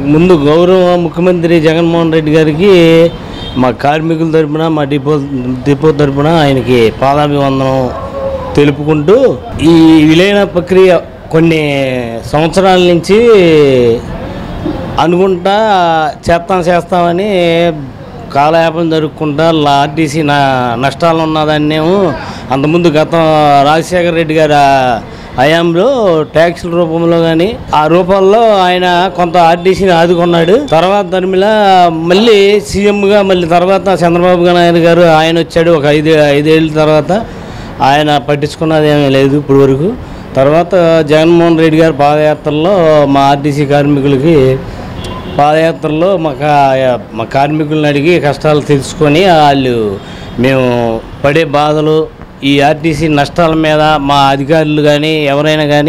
ముందు గౌరవ ముఖ్యమంత్రి జగన్మోహన్ రెడ్డి గారికి మా కార్మికుల తరపున మా డిపో డిపో తరపున ఆయనకి పాదాభివందనం తెలుపుకుంటూ ఈ విలీన ప్రక్రియ కొన్ని సంవత్సరాల నుంచి అనుకుంటా చేస్తాం చేస్తామని కాలయాపన జరుపుకుంటా ఆర్టీసీ నా నష్టాలు ఉన్నదాన్నేమో అంతకుముందు గతం రాజశేఖర రెడ్డి గారి హయాంలో ట్యాక్సుల రూపంలో కానీ ఆ రూపంలో ఆయన కొంత ఆర్టీసీని ఆదుకున్నాడు తర్వాత ధర్మిల మళ్ళీ సీఎంగా మళ్ళీ తర్వాత చంద్రబాబు నాయుడు గారు ఆయన వచ్చాడు ఒక ఐదు ఐదేళ్ళ తర్వాత ఆయన పట్టించుకున్నది ఏమీ లేదు ఇప్పుడు వరకు తర్వాత జగన్మోహన్ రెడ్డి గారి పాదయాత్రలో మా ఆర్టీసీ కార్మికులకి పాదయాత్రలో మా కా- మా కార్మికులను అడిగి కష్టాలు తెలుసుకొని వాళ్ళు మేము పడే బాధలు ఈ ఆర్టీసీ నష్టాల మీద మా అధికారులు కానీ ఎవరైనా కానీ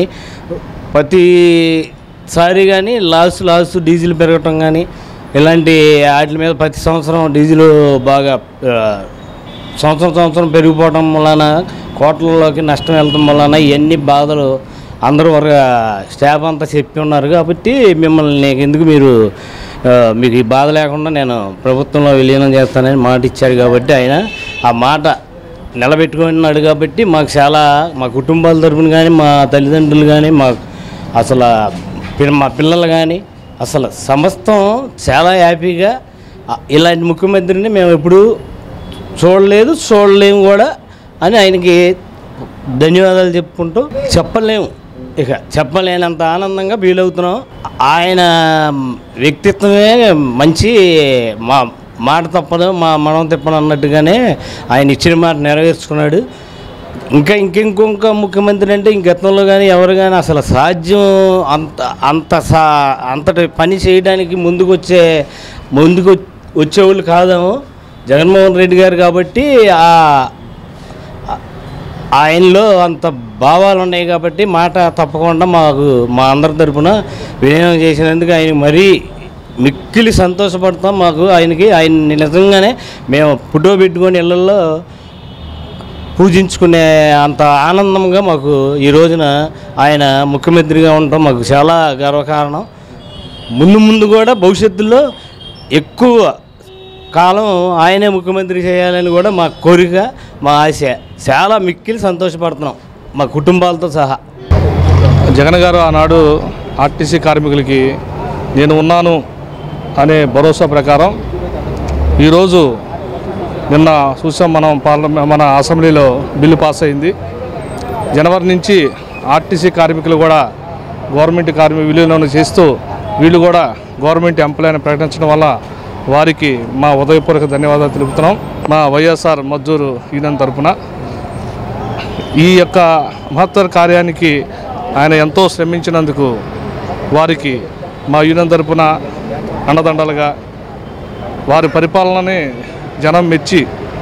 ప్రతిసారి కానీ లాస్ లాస్ డీజిల్ పెరగటం కానీ ఇలాంటి వాటి మీద ప్రతి సంవత్సరం డీజిల్ బాగా ఆ, సంవత్సరం సంవత్సరం పెరిగిపోవడం వలన కోట్లలోకి నష్టం వెళ్తాం వలన ఇవన్నీ బాధలు అందరూ ఒక స్టాఫ్ అంతా చెప్పి ఉన్నారు కాబట్టి మిమ్మల్ని నీకు ఎందుకు మీరు ఆ, మీకు ఈ బాధ లేకుండా నేను ప్రభుత్వంలో విలీనం చేస్తానని మాట ఇచ్చారు కాబట్టి ఆయన ఆ మాట నిలబెట్టుకున్నాడు కాబట్టి మాకు చాలా మా కుటుంబాల తరపున కానీ మా తల్లిదండ్రులు కానీ మా అసలు పి- మా పిల్లలు కానీ అసలు సమస్తం చాలా హ్యాపీగా ఆ, ఇలాంటి ముఖ్యమంత్రిని మేము ఎప్పుడూ చూడలేదు చూడలేము కూడా అని ఆయనకి ధన్యవాదాలు చెప్పుకుంటూ చెప్పలేము ఇక చెప్పలేనంత ఆనందంగా ఫీల్ అవుతున్నాం ఆయన వ్యక్తిత్వమే మంచి మా మాట తప్పదు మా మనం తిప్పను అన్నట్టుగానే ఆయన ఇచ్చిన మాట నెరవేర్చుకున్నాడు ఇంకా ఇంకింకొక ముఖ్యమంత్రి అంటే ఇంక గతంలో కానీ ఎవరు కానీ అసలు సాధ్యం అంత అంత సా అంతటి పని చేయడానికి ముందుకు వచ్చే ముందుకు వచ్చేవాళ్ళు కాదేమో జగన్మోహన్ రెడ్డి గారు కాబట్టి ఆ ఆయనలో అంత భావాలు ఉన్నాయి కాబట్టి మాట తప్పకుండా మాకు మా అందరి తరపున విలీనం చేసినందుకు ఆయన మరీ మిక్కిలి సంతోషపడతాం మాకు ఆయనకి ఆయన నిజంగానే మేము ఫోటో పెట్టుకొని ఇళ్ళల్లో పూజించుకునే అంత ఆనందంగా మాకు ఈ రోజున ఆయన ముఖ్యమంత్రిగా ఉండటం మాకు చాలా గర్వకారణం ముందు ముందు కూడా భవిష్యత్తులో ఎక్కువ కాలం ఆయనే ముఖ్యమంత్రి చేయాలని కూడా మా కోరిక మా ఆశ చాలా మిక్కిలి సంతోషపడుతున్నాం మా కుటుంబాలతో సహా జగన్ గారు ఆనాడు ఆర్టీసీ కార్మికులకి నేను ఉన్నాను అనే భరోసా ప్రకారం ఈరోజు నిన్న చూసాం మనం పార్లమెంట్ మన అసెంబ్లీలో బిల్లు పాస్ అయింది జనవరి నుంచి ఆర్టీసీ కార్మికులు కూడా గవర్నమెంట్ కార్మిక విలీనం చేస్తూ వీళ్ళు కూడా గవర్నమెంట్ ఎంప్లాయ్ అని ప్రకటించడం వల్ల వారికి మా ఉదయపూర్వక ధన్యవాదాలు తెలుపుతున్నాం మా వైఎస్ఆర్ మజ్దూరు యూనియన్ తరపున ఈ యొక్క మహత్తర కార్యానికి ఆయన ఎంతో శ్రమించినందుకు వారికి మా యూనియన్ తరపున అండదండలుగా వారి పరిపాలనని జనం మెచ్చి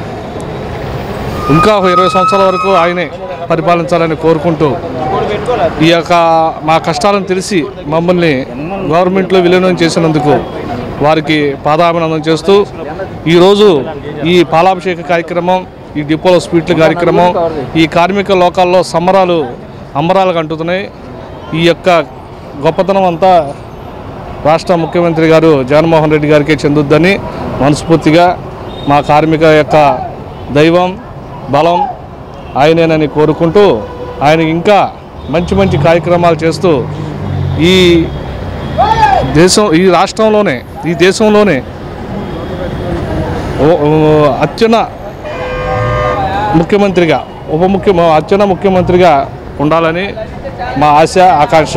ఇంకా ఒక ఇరవై సంవత్సరాల వరకు ఆయనే పరిపాలించాలని కోరుకుంటూ ఈ యొక్క మా కష్టాలను తెలిసి మమ్మల్ని గవర్నమెంట్లో విలీనం చేసినందుకు వారికి పాదాభినందన చేస్తూ ఈరోజు ఈ పాలాభిషేక కార్యక్రమం ఈ డిపోలో స్వీట్ల కార్యక్రమం ఈ కార్మిక లోకాల్లో సంబరాలు అంబరాలకు అంటుతున్నాయి ఈ యొక్క గొప్పతనం అంతా రాష్ట్ర ముఖ్యమంత్రి గారు జగన్మోహన్ రెడ్డి గారికే చెందుద్దని మనస్ఫూర్తిగా మా కార్మిక యొక్క దైవం బలం ఆయనేనని కోరుకుంటూ ఆయన ఇంకా మంచి మంచి కార్యక్రమాలు చేస్తూ ఈ దేశం ఈ రాష్ట్రంలోనే ఈ దేశంలోనే ఓ- ఓ- అత్యున్న ముఖ్యమంత్రిగా ఉప ముఖ్య అత్యున్న ముఖ్యమంత్రిగా ఉండాలని మా ఆశ ఆకాంక్ష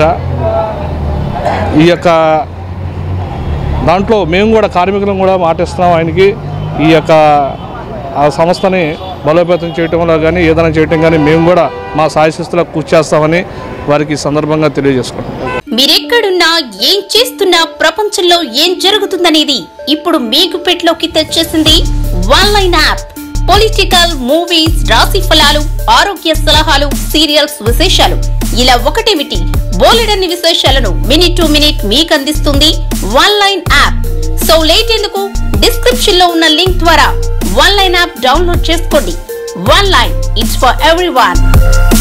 ఈ యొక్క దాంట్లో మేము కూడా కార్మికులను కూడా మాటిస్తున్నాం ఆయనకి ఈ యొక్క ఆ సంస్థని బలోపేతం చేయటంలో కానీ ఏదైనా చేయటం కానీ మేము కూడా మా సాయశిస్తులకు కృషి చేస్తామని వారికి ఈ సందర్భంగా తెలియజేసుకుంటాం మీరెక్కడున్నా ఏం చేస్తున్నా ప్రపంచంలో ఏం జరుగుతుందనేది ఇప్పుడు మీకు పెట్లోకి తెచ్చేసింది one line app political movies రాశి ఫలాలు ఆరోగ్య సలహాలు సీరియల్స్ విశేషాలు ఇలా ఒకటేమిటి బోలెడన్ని విశేషాలను మినిట్ టు మినిట్ మీకు అందిస్తుంది one line app so late ఎందుకు డిస్క్రిప్షన్ లో ఉన్న లింక్ ద్వారా వన్ లైన్ యాప్ డౌన్లోడ్ చేసుకోండి one line it's for every